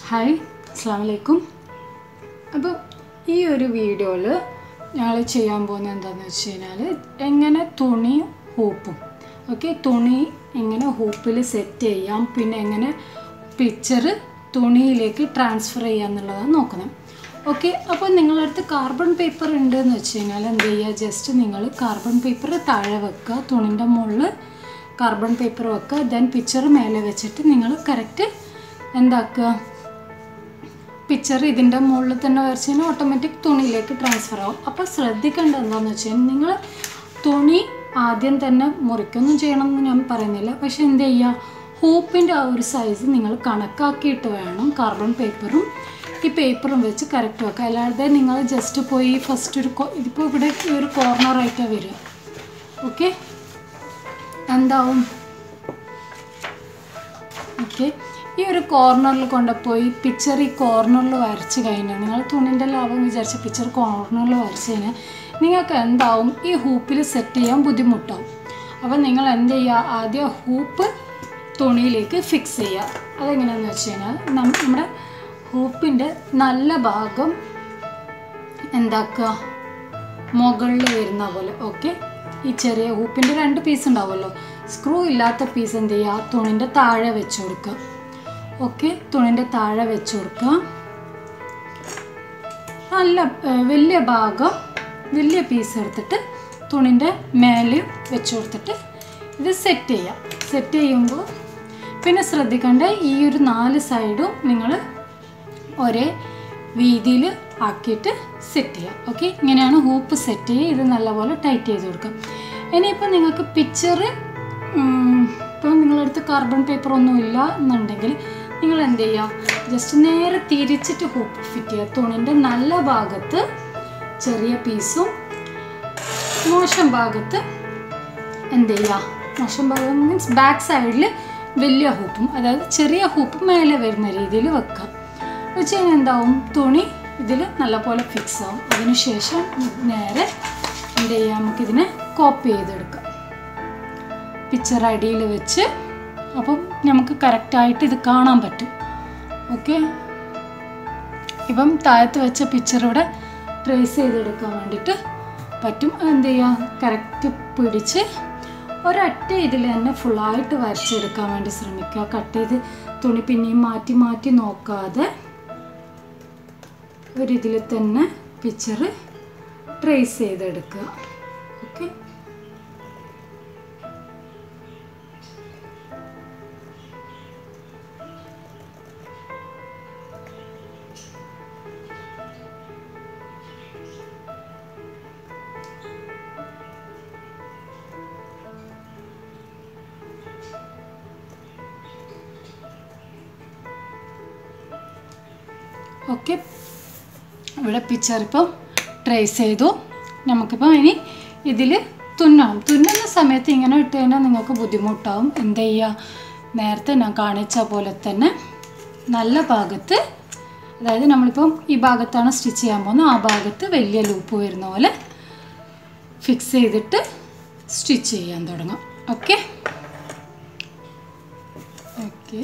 hi അസ്സാം വലൈക്കും അപ്പോൾ ഈ ഒരു വീഡിയോയിൽ ഞങ്ങൾ ചെയ്യാൻ പോകുന്നത് എന്താണെന്ന് വെച്ച് കഴിഞ്ഞാൽ എങ്ങനെ തുണിയും ഹൂപ്പും ഓക്കെ തുണി എങ്ങനെ ഹൂപ്പിൽ സെറ്റ് ചെയ്യാം പിന്നെ എങ്ങനെ പിക്ചർ തുണിയിലേക്ക് ട്രാൻസ്ഫർ ചെയ്യാം എന്നുള്ളതാണ് നോക്കുന്നത് ഓക്കെ അപ്പോൾ നിങ്ങളുടെ അടുത്ത് കാർബൺ പേപ്പർ ഉണ്ട് എന്ന് വെച്ച് കഴിഞ്ഞാൽ എന്ത് ചെയ്യുക ജസ്റ്റ് നിങ്ങൾ കാർബൺ പേപ്പർ താഴെ വെക്കുക തുണിൻ്റെ മുകളിൽ കാർബൺ പേപ്പർ വെക്കുക ദെൻ പിക്ചർ മേലെ വെച്ചിട്ട് നിങ്ങൾ കറക്റ്റ് എന്താക്കുക പിക്ചർ ഇതിൻ്റെ മുകളിൽ തന്നെ വരച്ച് കഴിഞ്ഞാൽ ഓട്ടോമാറ്റിക് തുണിയിലേക്ക് ട്രാൻസ്ഫർ ആവും അപ്പോൾ ശ്രദ്ധിക്കേണ്ടത് എന്താണെന്ന് വെച്ച് കഴിഞ്ഞാൽ നിങ്ങൾ തുണി ആദ്യം തന്നെ മുറിക്കൊന്നും ചെയ്യണം എന്ന് ഞാൻ പറയുന്നില്ല പക്ഷെ എന്ത് ചെയ്യുക ഹൂപ്പിൻ്റെ ആ ഒരു സൈസ് നിങ്ങൾ കണക്കാക്കിയിട്ട് വേണം കാർബൺ പേപ്പറും ഈ പേപ്പറും വെച്ച് കറക്റ്റ് വെക്കുക അല്ലാതെ നിങ്ങൾ ജസ്റ്റ് പോയി ഫസ്റ്റ് ഒരു കോ- ഇതിപ്പോൾ ഇവിടെ ഈ ഒരു കോർണറായിട്ടാണ് വരിക ഓക്കെ എന്താവും ഓക്കെ ഈ ഒരു കോർണറിൽ കൊണ്ടുപോയി പിക്ചർ ഈ കോർണറിൽ വരച്ച് കഴിഞ്ഞാൽ നിങ്ങൾ തുണിൻ്റെ ലാഭം വിചാരിച്ച പിക്ചർ കോർണറിൽ വരച്ച് കഴിഞ്ഞാൽ നിങ്ങൾക്ക് എന്താവും ഈ ഹൂപ്പിൽ സെറ്റ് ചെയ്യാൻ ബുദ്ധിമുട്ടാവും അപ്പോൾ നിങ്ങൾ എന്ത് ചെയ്യുക ആദ്യം ഹൂപ്പ് തുണിയിലേക്ക് ഫിക്സ് ചെയ്യുക അതെങ്ങനെയാണെന്ന് വെച്ച് കഴിഞ്ഞാൽ നം- നമ്മുടെ ഹൂപ്പിൻ്റെ നല്ല ഭാഗം എന്താക്കുക മുകളിൽ വരുന്ന പോലെ ഓക്കെ ഈ ചെറിയ ഹൂപ്പിൻ്റെ രണ്ട് പീസ് ഉണ്ടാവുമല്ലോ സ്ക്രൂ ഇല്ലാത്ത പീസ് എന്ത് ചെയ്യുക തുണിൻ്റെ താഴെ വെച്ച് കൊടുക്കുക ഓക്കെ തുണിൻ്റെ താഴെ വെച്ച് കൊടുക്കുക നല്ല ഏർ, വലിയ ഭാഗം വലിയ പീസ് എടുത്തിട്ട് തുണിൻ്റെ മേലെ വെച്ച് കൊടുത്തിട്ട് ഇത് സെറ്റ് ചെയ്യാം സെറ്റ് ചെയ്യുമ്പോൾ പിന്നെ ശ്രദ്ധിക്കേണ്ട ഈ ഒരു നാല് സൈഡും നിങ്ങൾ ഒരേ വീതിയിൽ ആക്കിയിട്ട് സെറ്റ് ചെയ്യാം ഓക്കെ ഇങ്ങനെയാണ് ഹൂപ്പ് സെറ്റ് ചെയ്യുക ഇത് നല്ലപോലെ ടൈറ്റ് ചെയ്ത് കൊടുക്കാം ഇനിയിപ്പോൾ നിങ്ങൾക്ക് പിക്ചർ ഇപ്പോൾ നിങ്ങളടുത്ത് കാർബൺ പേപ്പർ ഒന്നും ഇല്ല എന്നുണ്ടെങ്കിൽ നിങ്ങൾ എന്ത് ചെയ്യുക ജസ്റ്റ് നേരെ തിരിച്ചിട്ട് ഹൂപ്പ് ഫിറ്റ് ചെയ്യുക തുണിൻ്റെ നല്ല ഭാഗത്ത് ചെറിയ പീസും മോശം ഭാഗത്ത് എന്ത് ചെയ്യുക മോശം ഭാഗം മീൻസ് ബാക്ക് സൈഡിൽ വലിയ ഹൂപ്പും അതായത് ചെറിയ ഹൂപ്പ് മേലെ വരുന്ന രീതിയിൽ വെക്കുക വെച്ച് കഴിഞ്ഞാൽ എന്താവും തുണി ഇതിൽ നല്ലപോലെ ഫിക്സ് ആവും അതിനുശേഷം നേരെ എന്ത് ചെയ്യാം നമുക്കിതിനെ കോപ്പി ചെയ്തെടുക്കാം പിക്ചർ അടിയിൽ വെച്ച് അപ്പം നമുക്ക് കറക്റ്റായിട്ട് ഇത് കാണാൻ പറ്റും ഓക്കെ ഇപ്പം താഴത്ത് വെച്ച പിക്ചർ ഇവിടെ ട്രേസ് ചെയ്തെടുക്കാൻ വേണ്ടിയിട്ട് പറ്റും എന്ത് ചെയ്യുക കറക്റ്റ് പിടിച്ച് ഒരൊറ്റ ഇതിൽ തന്നെ ഫുള്ളായിട്ട് വരച്ചെടുക്കാൻ വേണ്ടി ശ്രമിക്കുക കട്ട് ചെയ്ത് തുണി പിന്നെയും മാറ്റി മാറ്റി നോക്കാതെ ഒരിതിൽ തന്നെ പിക്ചർ ട്രേസ് ചെയ്തെടുക്കുക ഓക്കെ ഓക്കെ ഇവിടെ പിക്ചർ ഇപ്പം ട്രേസ് ചെയ്തു നമുക്കിപ്പോൾ ഇനി ഇതിൽ തുന്നണം തുന്നുന്ന സമയത്ത് ഇങ്ങനെ ഇട്ട് കഴിഞ്ഞാൽ നിങ്ങൾക്ക് ബുദ്ധിമുട്ടാവും എന്ത് ചെയ്യുക നേരത്തെ ഞാൻ കാണിച്ച പോലെ തന്നെ നല്ല ഭാഗത്ത് അതായത് നമ്മളിപ്പം ഈ ഭാഗത്താണ് സ്റ്റിച്ച് ചെയ്യാൻ പോകുന്നത് ആ ഭാഗത്ത് വലിയ ലൂപ്പ് വരുന്ന പോലെ ഫിക്സ് ചെയ്തിട്ട് സ്റ്റിച്ച് ചെയ്യാൻ തുടങ്ങാം ഓക്കെ ഓക്കെ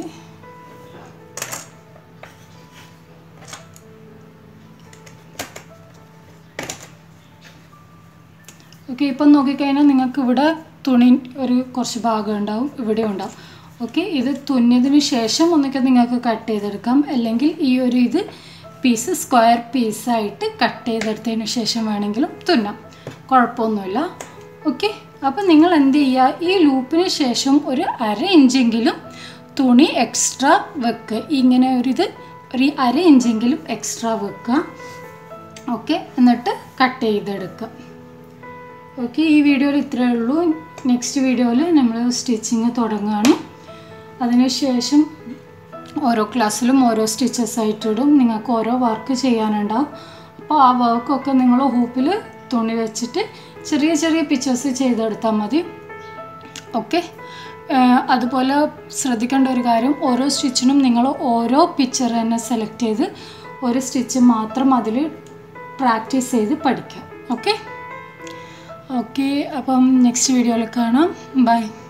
ഓക്കെ ഇപ്പം നോക്കിക്കഴിഞ്ഞാൽ നിങ്ങൾക്ക് ഇവിടെ തുണി ഒരു കുറച്ച് ഭാഗം ഉണ്ടാവും ഇവിടെ ഉണ്ടാവും ഓക്കെ ഇത് തുന്നിയതിന് ശേഷം ഒന്നിക്കെ നിങ്ങൾക്ക് കട്ട് ചെയ്തെടുക്കാം അല്ലെങ്കിൽ ഈ ഒരു ഇത് പീസ് സ്ക്വയർ പീസായിട്ട് കട്ട് ചെയ്തെടുത്തതിന് ശേഷം വേണമെങ്കിലും തുന്നാം കുഴപ്പമൊന്നുമില്ല ഓക്കെ അപ്പം നിങ്ങൾ എന്ത് ചെയ്യുക ഈ ലൂപ്പിന് ശേഷം ഒരു അര ഇഞ്ചെങ്കിലും തുണി എക്സ്ട്രാ വെക്കുക ഇങ്ങനെ ഒരു ഇത് ഒരു അര ഇഞ്ചെങ്കിലും എക്സ്ട്രാ വെക്കുക ഓക്കെ എന്നിട്ട് കട്ട് ചെയ്തെടുക്കുക ഓക്കെ ഈ വീഡിയോയിൽ ഇത്രയേ ഉള്ളൂ നെക്സ്റ്റ് വീഡിയോയിൽ നമ്മൾ സ്റ്റിച്ചിങ് തുടങ്ങുകയാണ് അതിനുശേഷം ഓരോ ക്ലാസ്സിലും ഓരോ സ്റ്റിച്ചസ് ആയിട്ടിടും നിങ്ങൾക്ക് ഓരോ വർക്ക് ചെയ്യാനുണ്ടാവും അപ്പോൾ ആ വർക്കൊക്കെ നിങ്ങൾ ഹൂപ്പിൽ തുണി വെച്ചിട്ട് ചെറിയ ചെറിയ പിക്ചേഴ്സ് ചെയ്തെടുത്താൽ മതി ഓക്കെ അതുപോലെ ശ്രദ്ധിക്കേണ്ട ഒരു കാര്യം ഓരോ സ്റ്റിച്ചിനും നിങ്ങൾ ഓരോ പിക്ചർ തന്നെ സെലക്ട് ചെയ്ത് ഒരു സ്റ്റിച്ച് മാത്രം അതിൽ പ്രാക്ടീസ് ചെയ്ത് പഠിക്കാം ഓക്കെ ഓക്കെ അപ്പം നെക്സ്റ്റ് വീഡിയോയിൽ കാണാം ബൈ